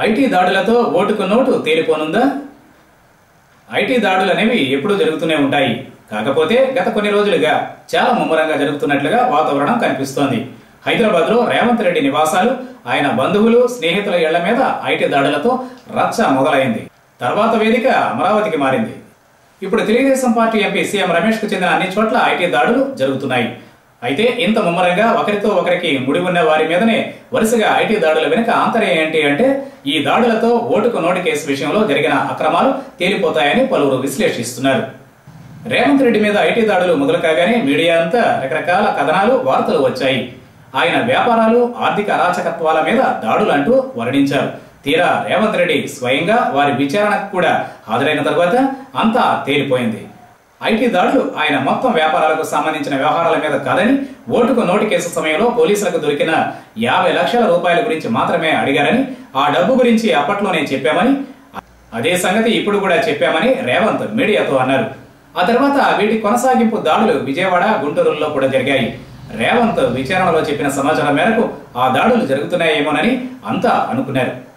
IT దాడులతో ఓటుకు note తేలిపోనుందా IT దాడులు అనేవి ఎప్పుడూ జరుగుతూనే ఉంటాయి కాకపోతే గత కొన్ని రోజులుగా చాలా ముమ్మరంగా జరుగుతున్నట్లుగా వాతావరణం కనిపిస్తోంది హైదరాబాద్ లో రేవంత్ రెడ్డి నివాసాలు ఆయన బంధువులు స్నేహితుల ఇళ్ల మీద ఐటీ దాడులతో రచ్చ మొదలైంది తర్వాత వేదిక అమరావతికి మారింది ఇప్పుడు Telugu Desam party MP CM Ramesh కు చెందిన అన్ని చోట్ల ఐటీ దాడులు జరుగుతున్నాయి అయితే ఇంత ముమ్మరంగా ఒకరితో ఒకరికి ముడి ఉన్న వారి మీదనే వరుసగా ఐటీ దాడుల వెనుక ఆంతర్యం ఏంటి అంటే ఈ దాడులతో ఓటుకు నోటు కేసు విషయంలో జరిగిన అక్రమాలు తేలిపోతాయని పలువురు విశ్లేషిస్తున్నారు రేవంత్ రెడ్డి మీద ఐటీ దాడులు మొదలు కాగానే మీడియా అంతా రకరకాల కథనాలు వార్తలు వచ్చాయి ఆయన వ్యాపారాలు ఆర్థిక అరాచకత్వాల మీద దాడులు అంటూ వర్ణించారు తీరా రేవంత్ రెడ్డి స్వయంగా వారి విచారణకు కూడా హాజరైన తర్వాత అంతా తేలిపోయింది ఐటీ దాడులు ఆయన మొత్తం వ్యాపారాలకు సంబంధించిన వ్యవహారాల మీద కాదని ఓటుకు నోటు కేసు సమయంలో పోలీసులకు దొరికిన యాభై లక్షల రూపాయల గురించి మాత్రమే అడిగారని ఆ డబ్బు గురించి అప్పట్లోనే చెప్పామని అదే సంగతి ఇప్పుడు కూడా చెప్పామని రేవంత్ మీడియాతో అన్నారు ఆ తర్వాత వీటి కొనసాగింపు దాడులు విజయవాడ గుంటూరులో కూడా జరిగాయి రేవంత్ విచారణలో చెప్పిన సమాచారం మేరకు ఆ దాడులు జరుగుతున్నాయేమోనని అంతా అనుకున్నారు